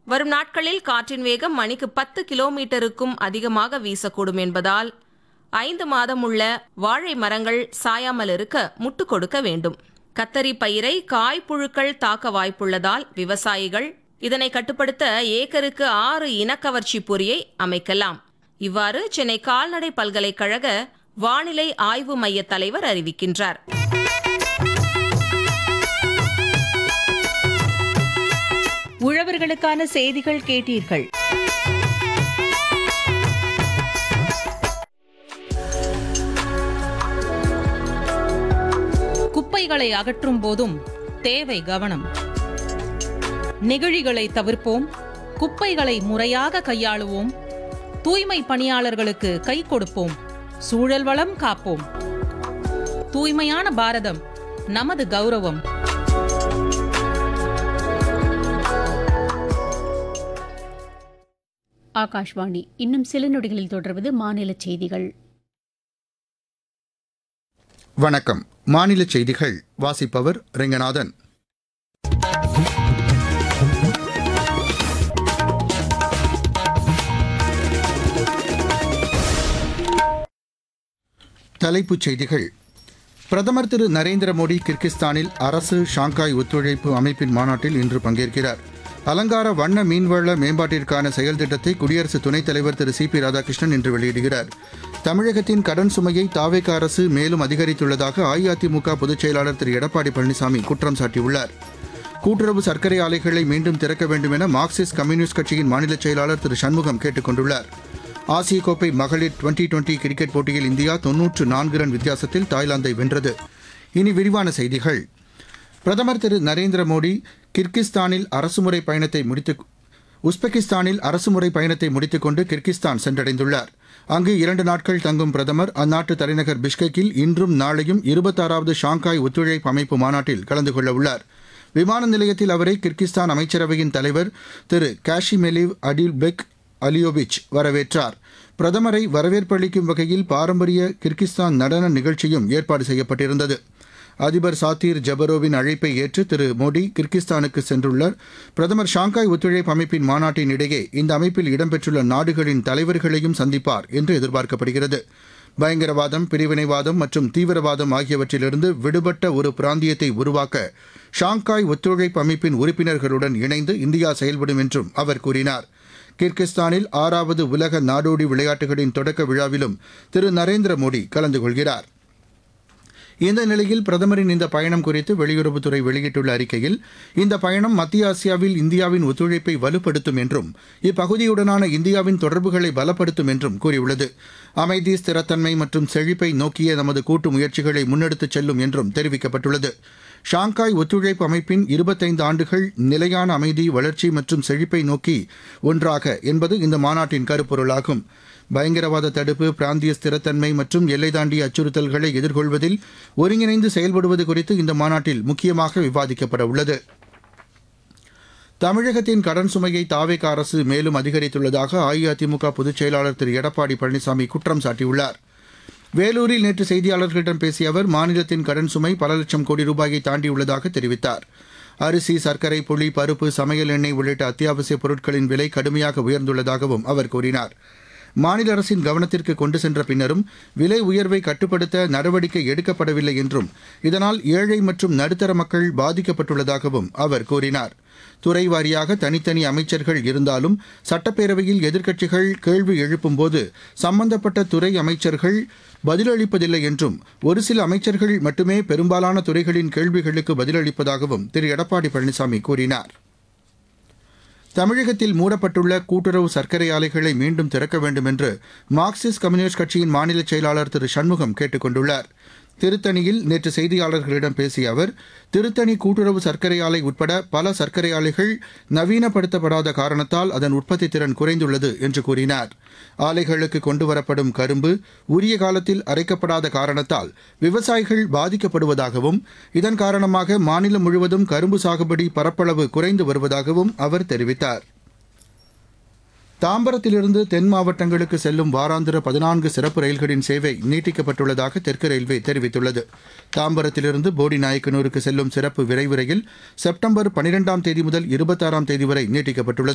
வரும் நாட்களில் காற்றின் வேகம் மணிக்கு பத்து கிலோமீட்டருக்கும் அதிகமாக வீசக்கூடும் என்பதால் ஐந்து மாதம் உள்ள வாழை மரங்கள் சாயாமல் இருக்க முட்டு கொடுக்க வேண்டும் கத்தரி பயிரை காய்ப்புழுக்கள் தாக்க வாய்ப்புள்ளதால் விவசாயிகள் இதனை கட்டுப்படுத்த ஏக்கருக்கு ஆறு இனக்கவர்ச்சி பொறியை அமைக்கலாம் இவ்வாறு சென்னை கால்நடை பல்கலைக்கழக வானிலை ஆய்வு மைய தலைவர் அறிவிக்கின்றார் உழவர்களுக்கான செய்திகள் கேட்டீர்கள் குப்பைகளை அகற்றும் போதும் தேவை கவனம் நெகிழிகளை தவிர்ப்போம் குப்பைகளை முறையாக கையாளுவோம் தூய்மை பணியாளர்களுக்கு கை கொடுப்போம் சூழல் வளம் காப்போம் தூய்மையான பாரதம் நமது கௌரவம் ஆகாஷ்வாணி இன்னும் சில நொடிகளில் தொடர்வது மாநில செய்திகள் வணக்கம் மாநில செய்திகள் வாசிப்பவர் ரெங்கநாதன் தலைப்புச் செய்திகள் பிரதமர் திரு நரேந்திர மோடி கிர்கிஸ்தானில் அரசு ஷாங்காய் ஒத்துழைப்பு அமைப்பின் மாநாட்டில் இன்று பங்கேற்கிறார் அலங்கார வண்ண மீன்வள மேம்பாட்டிற்கான செயல் திட்டத்தை குடியரசு துணைத் தலைவர் திரு சி பி ராதாகிருஷ்ணன் இன்று வெளியிடுகிறார் தமிழகத்தின் கடன் சுமையை தாவேக அரசு மேலும் அதிகரித்துள்ளதாக அஇஅதிமுக பொதுச் செயலாளர் திரு எடப்பாடி பழனிசாமி குற்றம் சாட்டியுள்ளார் கூட்டுறவு சர்க்கரை ஆலைகளை மீண்டும் திறக்க வேண்டும் என மார்க்சிஸ்ட் கம்யூனிஸ்ட் கட்சியின் மாநில செயலாளர் திரு சண்முகம் கேட்டுக் கொண்டுள்ளார் ஆசிய கோப்பை மகளிர் டுவெண்டி டுவெண்டி கிரிக்கெட் போட்டியில் இந்தியா தொன்னூற்று நான்கு ரன் வித்தியாசத்தில் தாய்லாந்தை வென்றது இனி விரிவான செய்திகள் பிரதமர் திரு நரேந்திர மோடி கிர்கிஸ்தானில் அரசுமுறை பயணத்தை முடித்து உஸ்பெகிஸ்தானில் அரசுமுறை பயணத்தை முடித்துக்கொண்டு கிர்கிஸ்தான் சென்றடைந்துள்ளார் அங்கு இரண்டு நாட்கள் தங்கும் பிரதமர் அந்நாட்டு தலைநகர் பிஷ்கெக்கில் இன்றும் நாளையும் இருபத்தாறாவது ஷாங்காய் ஒத்துழைப்பு அமைப்பு மாநாட்டில் கலந்து கொள்ள உள்ளார் விமான நிலையத்தில் அவரை கிர்கிஸ்தான் அமைச்சரவையின் தலைவர் திரு காஷிமெலிவ் அடில்பெக் அலியோவிச் வரவேற்றார் பிரதமரை வரவேற்பளிக்கும் வகையில் பாரம்பரிய கிர்கிஸ்தான் நடன நிகழ்ச்சியும் ஏற்பாடு செய்யப்பட்டிருந்தது அதிபர் சாத்தீர் ஜபரோவின் அழைப்பை ஏற்று திரு மோடி கிர்கிஸ்தானுக்கு சென்றுள்ளார் பிரதமர் ஷாங்காய் ஒத்துழைப்பு அமைப்பின் மாநாட்டின் இடையே இந்த அமைப்பில் இடம்பெற்றுள்ள நாடுகளின் தலைவர்களையும் சந்திப்பார் என்று எதிர்பார்க்கப்படுகிறது பயங்கரவாதம் பிரிவினைவாதம் மற்றும் தீவிரவாதம் ஆகியவற்றிலிருந்து விடுபட்ட ஒரு பிராந்தியத்தை உருவாக்க ஷாங்காய் ஒத்துழைப்பு அமைப்பின் உறுப்பினர்களுடன் இணைந்து இந்தியா செயல்படும் என்றும் அவர் கூறினார் கிர்கிஸ்தானில் ஆறாவது உலக நாடோடி விளையாட்டுகளின் தொடக்க விழாவிலும் திரு நரேந்திர மோடி கலந்து கொள்கிறார் இந்த நிலையில் பிரதமரின் இந்த பயணம் குறித்து வெளியுறவுத்துறை வெளியிட்டுள்ள அறிக்கையில் இந்த பயணம் மத்திய ஆசியாவில் இந்தியாவின் ஒத்துழைப்பை வலுப்படுத்தும் என்றும் இப்பகுதியுடனான இந்தியாவின் தொடர்புகளை பலப்படுத்தும் என்றும் கூறியுள்ளது அமைதி ஸ்திரத்தன்மை மற்றும் செழிப்பை நோக்கிய நமது கூட்டு முயற்சிகளை முன்னெடுத்துச் செல்லும் என்றும் தெரிவிக்கப்பட்டுள்ளது ஷாங்காய் ஒத்துழைப்பு அமைப்பின் இருபத்தைந்து ஆண்டுகள் நிலையான அமைதி வளர்ச்சி மற்றும் செழிப்பை நோக்கி ஒன்றாக என்பது இந்த மாநாட்டின் கருப்பொருளாகும் பயங்கரவாத தடுப்பு பிராந்திய ஸ்திரத்தன்மை மற்றும் எல்லை தாண்டிய அச்சுறுத்தல்களை எதிர்கொள்வதில் ஒருங்கிணைந்து செயல்படுவது குறித்து இந்த மாநாட்டில் முக்கியமாக விவாதிக்கப்பட உள்ளது தமிழகத்தின் கடன் சுமையை தாவேக அரசு மேலும் அதிகரித்துள்ளதாக அஇஅதிமுக பொதுச் செயலாளர் திரு எடப்பாடி பழனிசாமி குற்றம் சாட்டியுள்ளார் வேலூரில் நேற்று செய்தியாளர்களிடம் பேசிய அவர் மாநிலத்தின் கடன் சுமை பல லட்சம் கோடி ரூபாயை தாண்டியுள்ளதாக தெரிவித்தார் அரிசி சர்க்கரை புளி பருப்பு சமையல் எண்ணெய் உள்ளிட்ட அத்தியாவசிய பொருட்களின் விலை கடுமையாக உயர்ந்துள்ளதாகவும் அவர் கூறினார் மாநில அரசின் கவனத்திற்கு கொண்டு சென்ற பின்னரும் விலை உயர்வை கட்டுப்படுத்த நடவடிக்கை எடுக்கப்படவில்லை என்றும் இதனால் ஏழை மற்றும் நடுத்தர மக்கள் பாதிக்கப்பட்டுள்ளதாகவும் அவர் கூறினார் துறை வாரியாக தனித்தனி அமைச்சர்கள் இருந்தாலும் சட்டப்பேரவையில் எதிர்க்கட்சிகள் கேள்வி எழுப்பும்போது சம்பந்தப்பட்ட துறை அமைச்சர்கள் பதிலளிப்பதில்லை என்றும் ஒரு சில அமைச்சர்கள் மட்டுமே பெரும்பாலான துறைகளின் கேள்விகளுக்கு பதிலளிப்பதாகவும் திரு எடப்பாடி பழனிசாமி கூறினார் தமிழகத்தில் மூடப்பட்டுள்ள கூட்டுறவு சர்க்கரை ஆலைகளை மீண்டும் திறக்க வேண்டும் என்று மார்க்சிஸ்ட் கம்யூனிஸ்ட் கட்சியின் மாநில செயலாளர் திரு சண்முகம் கேட்டுக் கொண்டுள்ளார் திருத்தணியில் நேற்று செய்தியாளர்களிடம் பேசிய அவர் திருத்தணி கூட்டுறவு சர்க்கரை ஆலை உட்பட பல சர்க்கரை ஆலைகள் நவீனப்படுத்தப்படாத காரணத்தால் அதன் உற்பத்தி திறன் குறைந்துள்ளது என்று கூறினார் ஆலைகளுக்கு கொண்டுவரப்படும் கரும்பு உரிய காலத்தில் அரைக்கப்படாத காரணத்தால் விவசாயிகள் பாதிக்கப்படுவதாகவும் இதன் காரணமாக மாநிலம் முழுவதும் கரும்பு சாகுபடி பரப்பளவு குறைந்து வருவதாகவும் அவர் தெரிவித்தார் தாம்பரத்திலிருந்து தென் மாவட்டங்களுக்கு செல்லும் வாராந்திர பதினான்கு சிறப்பு ரயில்களின் சேவை நீட்டிக்கப்பட்டுள்ளதாக தெற்கு ரயில்வே தெரிவித்துள்ளது தாம்பரத்திலிருந்து போடி நாயக்கனூருக்கு செல்லும் சிறப்பு விரைவு ரயில் செப்டம்பர் பனிரெண்டாம் தேதி முதல் இருபத்தாறாம் தேதி வரை நீட்டிக்கப்பட்டுள்ளது